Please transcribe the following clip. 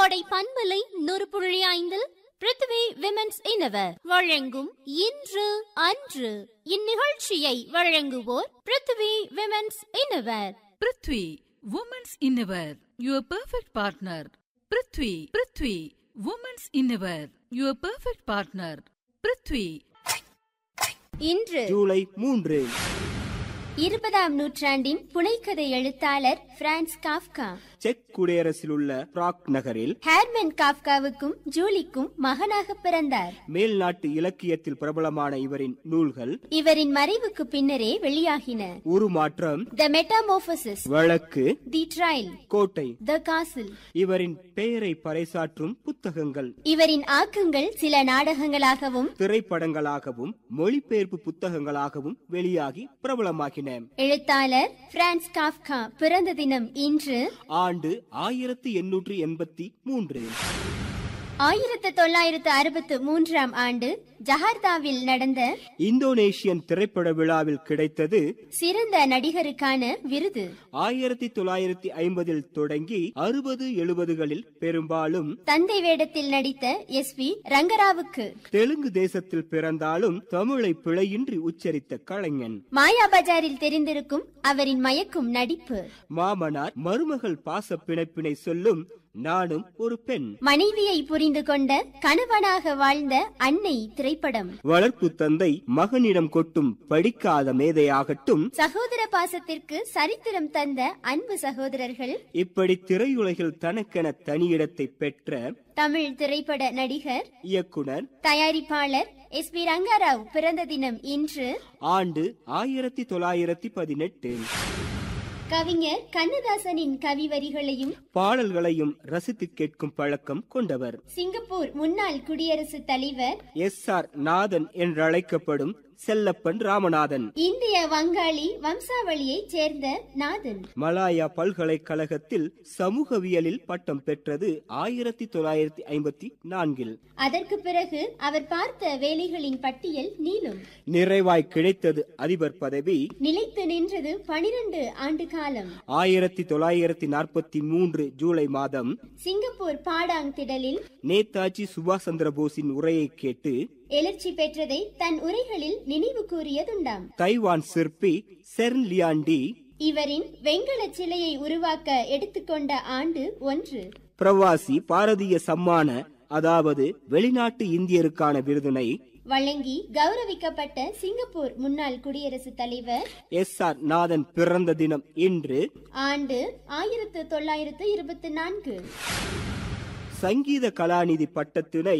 கோடை பண்பலை நூறு புள்ளி ஐந்தில் பிருத்திவி விமென்ஸ் இனவர் வழங்கும் இன்று அன்று இந்நிகழ்ச்சியை வழங்குவோர் Prithvi women's innerwear Prithvi women's innerwear your perfect partner Prithvi Prithvi women's innerwear your perfect partner Prithvi இன்று ஜூலை மூன்று இருபதாம் நூற்றாண்டின் புனைக்கதை எழுத்தாளர் பிரான்ஸ் காஃப்கா செக் குடியரசில் உள்ள பிராக் நகரில் ஹேர்மன் காஃப்காவுக்கும் ஜூலிக்கும் மகனாக பிறந்தார் மேல் நாட்டு இலக்கியத்தில் பிரபலமான இவரின் நூல்கள் இவரின் மறைவுக்கு பின்னரே வெளியாகின உருமாற்றம் த மெட்டாமோபோசிஸ் வழக்கு தி ட்ரையல் கோட்டை த காசில் இவரின் பெயரை பறைசாற்றும் புத்தகங்கள் இவரின் ஆக்கங்கள் சில நாடகங்களாகவும் திரைப்படங்களாகவும் மொழிபெயர்ப்பு புத்தகங்களாகவும் வெளியாகி பிரபலமாகின எழுத்தாளர் பிரான்ஸ் காஃப்கா பிறந்த தினம் இன்று ஆண்டு ஆயிரத்தி எண்ணூற்றி எண்பத்தி மூன்று ஆயிரத்து தொள்ளாயிரத்து அறுபத்து மூன்றாம் ஆண்டு ஜகார்த்தாவில் நடந்த இந்தோனேஷியன் திரைப்பட விழாவில் கிடைத்தது சிறந்த நடிகருக்கான விருது ஆயிரத்தி தொள்ளாயிரத்தி ஐம்பதில் தொடங்கி அறுபது எழுபதுகளில் பெரும்பாலும் தந்தை வேடத்தில் நடித்த எஸ் பி ரங்கராவுக்கு தெலுங்கு தேசத்தில் பிறந்தாலும் தமிழை பிழையின்றி உச்சரித்த கலைஞன் மாயா பஜாரில் தெரிந்திருக்கும் அவரின் மயக்கும் நடிப்பு மாமனார் மருமகள் பாச பிணைப்பினை சொல்லும் நானும் ஒரு பெண் மனைவியை புரிந்து கொண்ட கணவனாக வாழ்ந்த அன்னை திரைப்படம் வளர்ப்பு தந்தை மகனிடம் கொட்டும் படிக்காத மேதையாகட்டும் சகோதர பாசத்திற்கு சரித்திரம் தந்த அன்பு சகோதரர்கள் இப்படி திரையுலகில் தனக்கென தனியிடத்தை பெற்ற தமிழ் திரைப்பட நடிகர் இயக்குனர் தயாரிப்பாளர் எஸ் பி ரங்கராவ் பிறந்த தினம் இன்று ஆண்டு ஆயிரத்தி தொள்ளாயிரத்தி பதினெட்டு கவிஞர் கண்ணதாசனின் கவி வரிகளையும் பாடல்களையும் ரசித்து கேட்கும் பழக்கம் கொண்டவர் சிங்கப்பூர் முன்னாள் குடியரசுத் தலைவர் எஸ் ஆர் நாதன் என்றழைக்கப்படும் செல்லப்பன் ராமநாதன் இந்திய வங்காளி வம்சாவளியைச் சேர்ந்த நாதன் மலாயா பல்கலைக்கழகத்தில் சமூகவியலில் பட்டம் பெற்றது ஆயிரத்தி தொள்ளாயிரத்தி ஐம்பத்தி நான்கில் அதற்கு பிறகு அவர் பார்த்த வேலைகளின் பட்டியல் நீளும் நிறைவாய் கிடைத்தது அதிபர் பதவி நிலைத்து நின்றது பனிரெண்டு ஆண்டு காலம் ஆயிரத்தி தொள்ளாயிரத்தி நாற்பத்தி மூன்று ஜூலை மாதம் சிங்கப்பூர் பாடாங் திடலில் நேதாஜி சுபாஷ் சந்திர போஸின் உரையை கேட்டு எழுச்சி பெற்றதை தன் உரைகளில் நினைவு கூறியதுண்டாம் தைவான் சிற்பி செர்ன் லியாண்டி இவரின் வெண்கல சிலையை உருவாக்க எடுத்துக்கொண்ட ஆண்டு ஒன்று பிரவாசி பாரதிய சம்மான அதாவது வெளிநாட்டு இந்தியருக்கான விருதினை வழங்கி கௌரவிக்கப்பட்ட சிங்கப்பூர் முன்னாள் குடியரசுத் தலைவர் எஸ் ஆர் நாதன் பிறந்த தினம் இன்று ஆண்டு ஆயிரத்து தொள்ளாயிரத்து இருபத்தி நான்கு சங்கீத கலாநிதி பட்டத்தினை